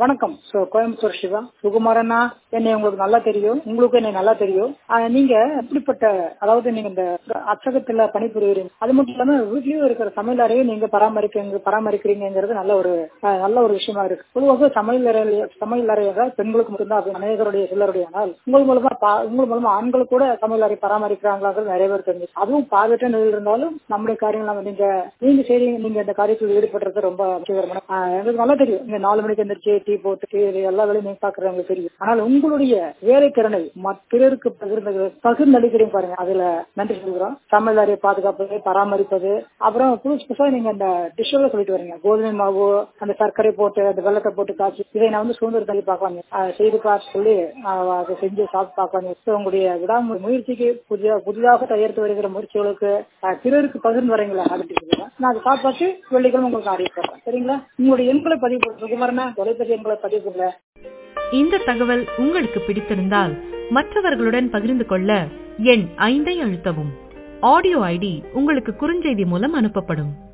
வணக்கம் சோ கோயம்புத்தூர் சிவா சுகுமாரண்ணா என்னை உங்களுக்கு நல்லா தெரியும் உங்களுக்கு என்னை நல்லா தெரியும் ஆஹ் நீங்க எப்படிப்பட்ட அதாவது நீங்க இந்த அச்சகத்துல பணிபுரியுறீங்க அது மட்டும் இல்லாம வீட்லயும் இருக்கிற சமையல் அறையை நீங்க பராமரிக்க பராமரிக்கிறீங்கிறது நல்ல ஒரு ஆஹ் நல்ல ஒரு விஷயமா இருக்கு பொதுவாக சமையல் அறை சமையல் அறையாக பெண்களுக்கு மட்டும்தான் அப்படி அநேகருடைய சிலருடைய ஆனால் உங்கள் மூலமா பா- உங்கள் மூலமா ஆண்கள் கூட சமையல் அறை பராமரிக்கிறாங்கிறது நிறைய பேர் தெரிஞ்சு அதுவும் பார்வையற்ற நிலையில் இருந்தாலும் நம்முடைய காரியங்கள் நம்ம நீங்க நீங்க சரி நீங்க இந்த காரியத்தில் ஈடுபடுறது ரொம்ப முக்கியமான ஆஹ் எங்களுக்கு நல்லா தெரியும் நீங்க நாலு மணிக்கு எந்திரிச்சு டீ போட்டு டீ எல்லா வேலையும் நீங்க பாக்குறது எங்களுக்கு தெரியும் ஆனால் உங்களுடைய வேலை திறனை மற்ற பிறருக்கு பகிர்ந்து பகிர்ந்தளிக்கிறீங்க பாருங்க அதுல நன்றி சொல்கிறோம் சமையல் அறையை பாதுகாப்பது பராமரிப்பது அப்புறம் புதுசு புதுசா நீங்க அந்த டிஷ்ஷோட சொல்லிட்டு வரீங்க கோதுமை மாவு அந்த சர்க்கரை போட்டு அந்த வெள்ளத்தை போட்டு காய்ச்சி இதை நான் வந்து சுதந்திர தள்ளி பார்க்கலாங்க ஆஹ் செய்து பார்த்து சொல்லி ஆஹ் அதை செஞ்சு சாப்பிட்டு பார்க்கலாங்க So, உங்களுடைய விடாம முயற்சிக்கு புதிய புதிதாக தயாரித்து வருகிற முயற்சிகளுக்கு ஆஹ் பிறருக்கு பகிர்ந்து வரீங்களா அப்படின்னு சொல்லுங்க நான் அதை சாப்பிட்டு வெள்ளிக்கிழமை உங்களுக்கு அறிவிக்கிறேன் சரிங்களா உங்களுடைய எண்களை பதிவு பண்ணுங்க குமாரனா தொலைபேசி எண்களை பதிவு பண்ணுங்க இந்த தகவல் உங்களுக்கு பிடித்திருந்தால் மற்றவர்களுடன் பகிர்ந்து கொள்ள எண் ஐந்தை அழுத்தவும் ஆடியோ ஐடி உங்களுக்கு குறுஞ்செய்தி மூலம் அனுப்பப்படும்